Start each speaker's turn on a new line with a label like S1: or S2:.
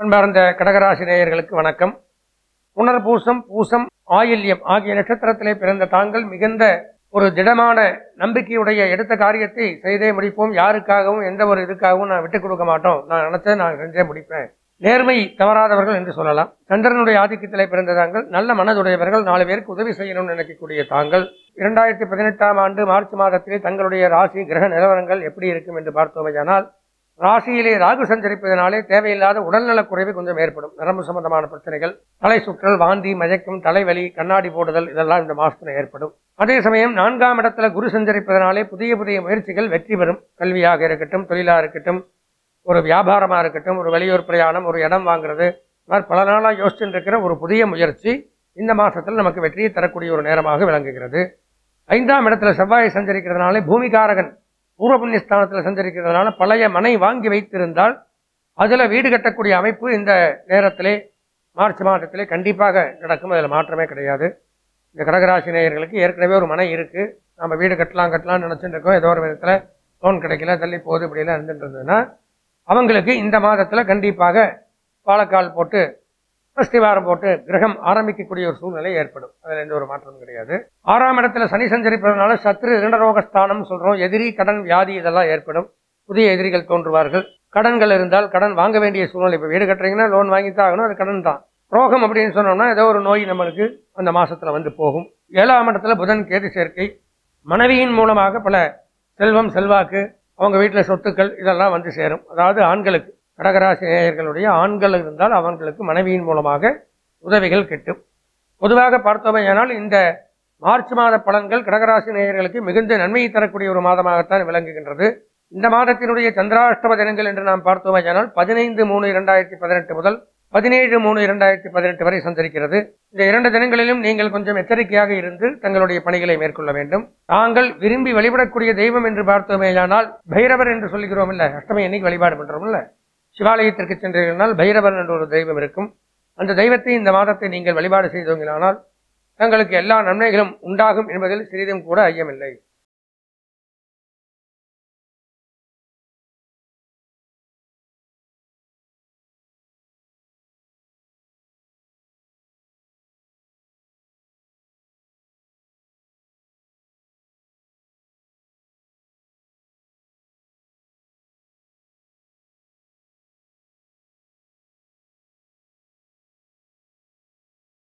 S1: அன்பார்ந்த கடகராசி நேயர்களுக்கு வணக்கம் புனர்பூசம் பூசம் ஆயில்யம் ஆகிய நட்சத்திரத்திலே பிறந்த தாங்கள் மிகுந்த ஒரு திடமான நம்பிக்கையுடைய எடுத்த காரியத்தை செய்தே முடிப்போம் யாருக்காகவும் எந்த ஒரு இதுக்காகவும் நான் விட்டுக் கொடுக்க மாட்டோம் நான் நினைச்சதை நான் செஞ்சே முடிப்பேன் நேர்மை தவறாதவர்கள் என்று சொல்லலாம் சந்திரனுடைய ஆதிக்கத்திலே பிறந்த தாங்கள் நல்ல மனதுடையவர்கள் நாலு பேருக்கு உதவி செய்யணும்னு நினைக்கக்கூடிய தாங்கள் இரண்டாயிரத்தி பதினெட்டாம் ஆண்டு மார்ச் மாதத்திலே தங்களுடைய ராசி கிரக நிலவரங்கள் எப்படி இருக்கும் என்று பார்த்தோமையானால் ராசியிலே ராகு சஞ்சரிப்பதனாலே தேவையில்லாத உடல்நலக் குறைவு கொஞ்சம் ஏற்படும் நரம்பு சம்பந்தமான பிரச்சனைகள் தலை சுற்றல் வாந்தி மயக்கம் தலைவலி கண்ணாடி போடுதல் இதெல்லாம் இந்த மாசத்துல ஏற்படும் அதே சமயம் நான்காம் இடத்துல குரு சஞ்சரிப்பதனாலே புதிய புதிய முயற்சிகள் வெற்றி பெறும் கல்வியாக இருக்கட்டும் தொழிலாக இருக்கட்டும் ஒரு வியாபாரமாக இருக்கட்டும் ஒரு வெளியூர் பிரயாணம் ஒரு இடம் வாங்குறது இந்த மாதிரி பல நாளாக யோசிச்சுட்டு இருக்கிற ஒரு புதிய முயற்சி இந்த மாசத்தில் நமக்கு வெற்றியை தரக்கூடிய ஒரு நேரமாக விளங்குகிறது ஐந்தாம் இடத்துல செவ்வாய் சஞ்சரிக்கிறதுனாலே பூமிகாரகன் பூர்வ புண்ணியஸ்தானத்தில் சஞ்சரிக்கிறதுனால பழைய மனை வாங்கி வைத்திருந்தால் அதில் வீடு கட்டக்கூடிய அமைப்பு இந்த நேரத்திலே மார்ச் மாதத்திலே கண்டிப்பாக நடக்கும் அதில் மாற்றமே கிடையாது இந்த கடகராசி நேயர்களுக்கு ஏற்கனவே ஒரு மனை இருக்குது நம்ம வீடு கட்டலாம் கட்டலாம்னு நினச்சிட்டு இருக்கோம் ஏதோ ஒரு விதத்தில் லோன் கிடைக்கல தள்ளி போகுது இப்படிலாம் இருந்துட்டு இருந்ததுன்னா அவங்களுக்கு இந்த மாதத்தில் கண்டிப்பாக பாலக்கால் போட்டு அஸ்திவாரம் போட்டு கிரகம் ஆரம்பிக்கக்கூடிய ஒரு சூழ்நிலை ஏற்படும் அதில் எந்த ஒரு மாற்றமும் கிடையாது ஆறாம் இடத்துல சனி சஞ்சரிப்பதனால சத்ரு இரண்டரோகஸ்தானம் சொல்கிறோம் எதிரி கடன் வியாதி இதெல்லாம் ஏற்படும் புதிய எதிரிகள் தோன்றுவார்கள் கடன்கள் இருந்தால் கடன் வாங்க வேண்டிய சூழ்நிலை இப்போ வீடு கட்டுறீங்கன்னா லோன் வாங்கி தான் ஆகணும் அது கடன் தான் ரோகம் அப்படின்னு சொன்னோம்னா ஏதோ ஒரு நோய் நம்மளுக்கு அந்த மாசத்துல வந்து போகும் ஏழாம் இடத்துல புதன் கேது சேர்க்கை மனைவியின் மூலமாக பல செல்வம் செல்வாக்கு அவங்க வீட்டில் சொத்துக்கள் இதெல்லாம் வந்து சேரும் அதாவது ஆண்களுக்கு கடகராசி நேயர்களுடைய ஆண்கள் இருந்தால் அவங்களுக்கு மனைவியின் மூலமாக உதவிகள் கிட்டும் பொதுவாக பார்த்தோமேயானால் இந்த மார்ச் மாத பலன்கள் கடகராசி நேயர்களுக்கு மிகுந்த நன்மையை தரக்கூடிய ஒரு மாதமாகத்தான் விளங்குகின்றது இந்த மாதத்தினுடைய சந்திராஷ்டம தினங்கள் என்று நாம் பார்த்தோமேயானால் பதினைந்து மூணு இரண்டாயிரத்தி பதினெட்டு முதல் பதினேழு மூணு இரண்டாயிரத்தி பதினெட்டு வரை சஞ்சரிக்கிறது இந்த இரண்டு தினங்களிலும் நீங்கள் கொஞ்சம் எச்சரிக்கையாக இருந்து தங்களுடைய பணிகளை மேற்கொள்ள வேண்டும் தாங்கள் விரும்பி வழிபடக்கூடிய தெய்வம் என்று பார்த்தோமேயானால் பைரவர் என்று சொல்லுகிறோம் இல்ல அஷ்டமி என்னைக்கு வழிபாடு பண்றோம் இல்ல சிவாலயத்திற்கு சென்றீர்களால் பைரவர் என்ற ஒரு தெய்வம் இருக்கும் அந்த தெய்வத்தை இந்த மாதத்தை நீங்கள் வழிபாடு செய்தவங்களானால் தங்களுக்கு எல்லா நன்மைகளும் உண்டாகும் என்பதில் சிறிதும் கூட ஐயமில்லை